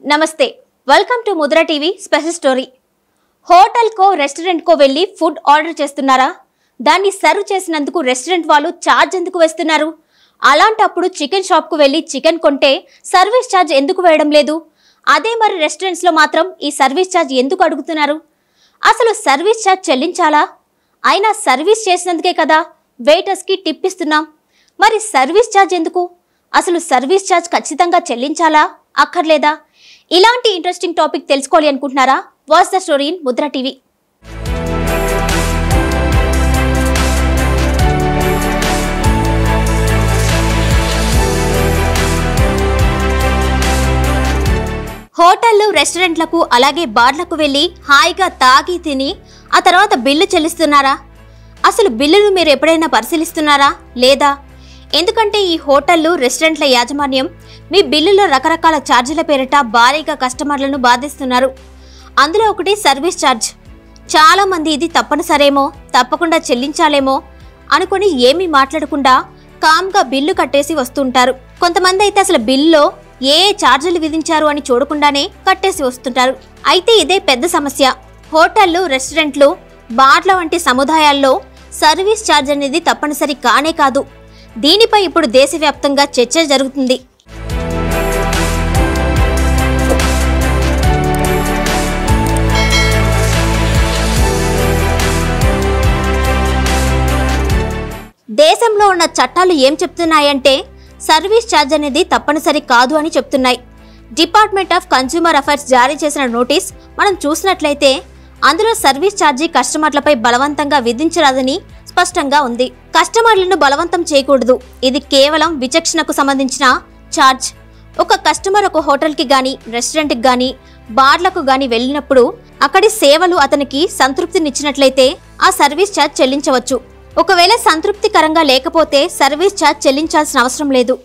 నమస్తే welcome to Mudra TV special story హోటల్కో రెస్టారెంట్కో వెళ్ళి ఫుడ్ ఆర్డర్ చేస్తున్నారా దాన్ని సర్వ్ చేసినందుకు రెస్టారెంట్ వాళ్ళు ఛార్జ్ ఎందుకు వేస్తున్నారు అలాంటప్పుడు చికెన్ షాప్కు వెళ్ళి చికెన్ కొంటే సర్వీస్ ఛార్జ్ ఎందుకు వేయడం లేదు అదే మరి రెస్టారెంట్స్లో మాత్రం ఈ సర్వీస్ ఛార్జ్ ఎందుకు అడుగుతున్నారు అసలు సర్వీస్ ఛార్జ్ చెల్లించాలా అయినా సర్వీస్ చేసినందుకే కదా వెయిటర్స్కి టిప్ ఇస్తున్నాం మరి సర్వీస్ ఛార్జ్ ఎందుకు అసలు సర్వీస్ ఛార్జ్ ఖచ్చితంగా చెల్లించాలా అక్కర్లేదా ఇలాంటి ఇంట్రెస్టింగ్ టాపిక్ తెలుసుకోవాలి అనుకుంటున్నారా watch the story in Mudra TV హోటళ్లు రెస్టారెంట్లకు అలాగే బార్లకు వెళ్ళి హాయిగా తాగి తిని ఆ తర్వాత బిల్లు చెల్లిస్తున్నారా అసలు బిల్లును మీరు ఎప్పుడైనా పరిశీలిస్తున్నారా లేదా ఎందుకంటే ఈ హోటళ్లు రెస్టారెంట్ల యాజమాన్యం మీ బిల్లులో రకరకాల ఛార్జీల పేరిట భారీగా కస్టమర్లను బాధిస్తున్నారు అందులో ఒకటి సర్వీస్ ఛార్జ్ చాలా మంది ఇది తప్పనిసరేమో తప్పకుండా చెల్లించాలేమో అనుకుని ఏమీ మాట్లాడకుండా కామ్గా బిల్లు కట్టేసి వస్తుంటారు కొంతమంది అయితే అసలు బిల్లులో ఏ ఏ ఛార్జీలు విధించారు అని చూడకుండానే కట్టేసి వస్తుంటారు అయితే ఇదే పెద్ద సమస్య హోటళ్లు రెస్టారెంట్లు బార్ల వంటి సముదాయాల్లో సర్వీస్ ఛార్జ్ అనేది తప్పనిసరి కానే కాదు దీనిపై ఇప్పుడు దేశవ్యాప్తంగా చర్చ జరుగుతుంది దేశంలో ఉన్న చట్టాలు ఏం చెప్తున్నాయంటే సర్వీస్ ఛార్జ్ అనేది తప్పనిసరి కాదు అని చెప్తున్నాయి డిపార్ట్మెంట్ ఆఫ్ కన్స్యూమర్ అఫైర్స్ జారీ చేసిన నోటీస్ మనం చూసినట్లయితే అందులో సర్వీస్ ఛార్జీ కస్టమర్లపై బలవంతంగా విధించరాదని స్పష్టంగా ఉంది కస్టమర్లను బలవంతం చేయకూడదు ఇది కేవలం విచక్షణకు సంబంధించిన ఛార్జ్ ఒక కస్టమర్ ఒక హోటల్కి గాని రెస్టారెంట్కి గాని బార్లకు గాని వెళ్ళినప్పుడు అక్కడి సేవలు అతనికి సంతృప్తినిచ్చినట్లయితే ఆ సర్వీస్ ఛార్జ్ చెల్లించవచ్చు ఒకవేళ సంతృప్తికరంగా లేకపోతే సర్వీస్ ఛార్జ్ చెల్లించాల్సిన అవసరం లేదు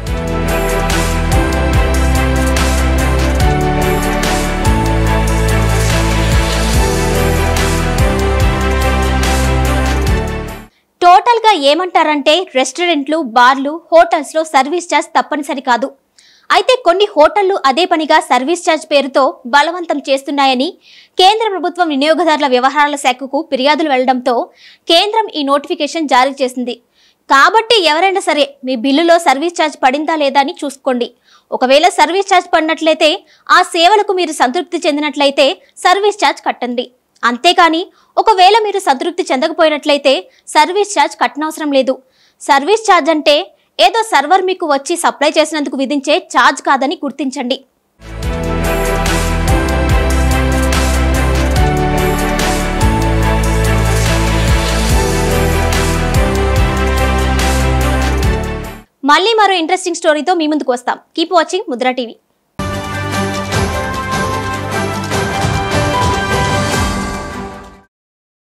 టోటల్గా ఏమంటారంటే రెస్టారెంట్లు బార్లు హోటల్స్లో సర్వీస్ ఛార్జ్ తప్పనిసరి కాదు అయితే కొన్ని హోటళ్లు అదే పనిగా సర్వీస్ ఛార్జ్ పేరుతో బలవంతం చేస్తున్నాయని కేంద్ర ప్రభుత్వం వినియోగదారుల వ్యవహారాల శాఖకు ఫిర్యాదులు వెళ్లడంతో కేంద్రం ఈ నోటిఫికేషన్ జారీ చేసింది కాబట్టి ఎవరైనా సరే మీ బిల్లులో సర్వీస్ ఛార్జ్ పడిందా లేదా అని చూసుకోండి ఒకవేళ సర్వీస్ ఛార్జ్ పడినట్లయితే ఆ సేవలకు మీరు సంతృప్తి చెందినట్లయితే సర్వీస్ ఛార్జ్ కట్టండి అంతేకాని ఒకవేళ మీరు సంతృప్తి చెందకపోయినట్లయితే సర్వీస్ ఛార్జ్ కట్టనవసరం లేదు సర్వీస్ ఛార్జ్ అంటే ఏదో సర్వర్ మీకు వచ్చి సప్లై చేసినందుకు విధించే ఛార్జ్ కాదని గుర్తించండి మళ్ళీ మరో ఇంట్రెస్టింగ్ స్టోరీతో మీ ముందుకు వస్తాం కీప్ వాచింగ్ ముద్రా టీవీ